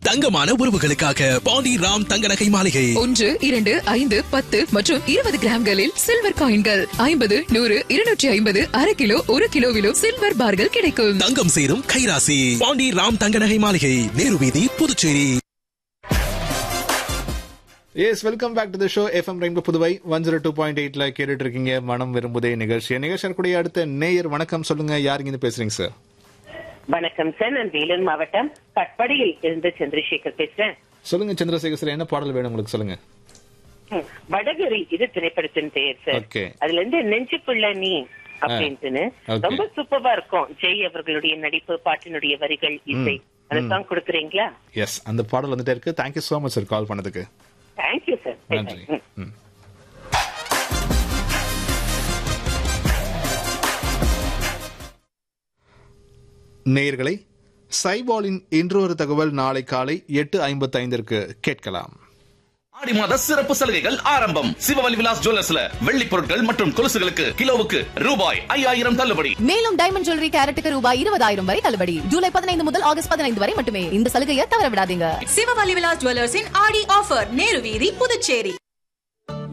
தங்கமான உறவுகளுக்காக பாண்டி ராம் தங்க நகை மாளிகை ஒன்று இரண்டு ஐந்து பத்து மற்றும் இருபது கிராம்களில் சில்வர் காயின்கள் ஐம்பது நூறு இருநூற்றி ஐம்பது அரை கிலோ ஒரு கிலோவிலும் சில்வர் பார்கள் கிடைக்கும் தங்கம் சேரும் கைராசி பாண்டி ராம் தங்க நகை மாளிகை நேரு வீதி Puducherry yes welcome back to the show FM rainbow Puduvai one zero two point எயிட்ல கேட்டுட்டு இருக்கீங்க மனம் விரும்புதே நிகழ்ச்சி நிகழ்ச்சி கூடிய அடுத்த நேயர் வணக்கம் சொல்லுங்க யாருங்க இருந்து பேசுறீங்க சார் வணக்கம் சார் நான் வேலூர் மாவட்டம் கட்படியில் இருந்து சந்திரசேகர் பேசுறேன் சொல்லுங்க சந்திரசேகர் சார் என்ன பாடல் வேணும் உங்களுக்கு சொல்லுங்க ம், வடகரி இது திரைப்படத்தின் பெயர் சார் Okay. அதுல இருந்து நெஞ்சுக்குள்ள நீ அப்படின்ட்டுன்னு Okay. ரொம்ப சூப்பரா இருக்கும் ஜெய் அவர்களுடைய நடிப்பு பாட்டினுடைய வரிகள் இசை அந்த சாங் கொடுக்குறீங்களா எஸ் அந்த பாடல் வந்துட்டே இருக்கு thank you so much sir call பண்ணதுக்கு தேங்க்யூ சார் நன்றி ம். நேயர்களை சைபாலின் இன்றொரு தகவல் நாளை காலை எட்டு ஐம்பத்தி ஐந்திற்கு கேட்கலாம் ஆடி மாத சிறப்பு சலுகைகள் ஆரம்பம் சிவவலி விலாஸ் ஜுவல்லர்ஸ்ல வெள்ளி பொருட்கள் மற்றும் கொலுசுகளுக்கு கிலோவுக்கு ரூபாய் ஐயாயிரம் தள்ளுபடி மேலும் டைமண்ட் ஜுவல்லரி கேரட்டுக்கு ரூபாய் இருபதாயிரம் வரை தள்ளுபடி ஜூலை பதினைந்து முதல் ஆகஸ்ட் பதினைந்து வரை மட்டுமே இந்த சலுகையை தவற விடாதீங்க சிவவலி விலாஸ் ஜுவல்லர்ஸின் ஆடி ஆஃபர் நேரு வீதி புதுச்சேரி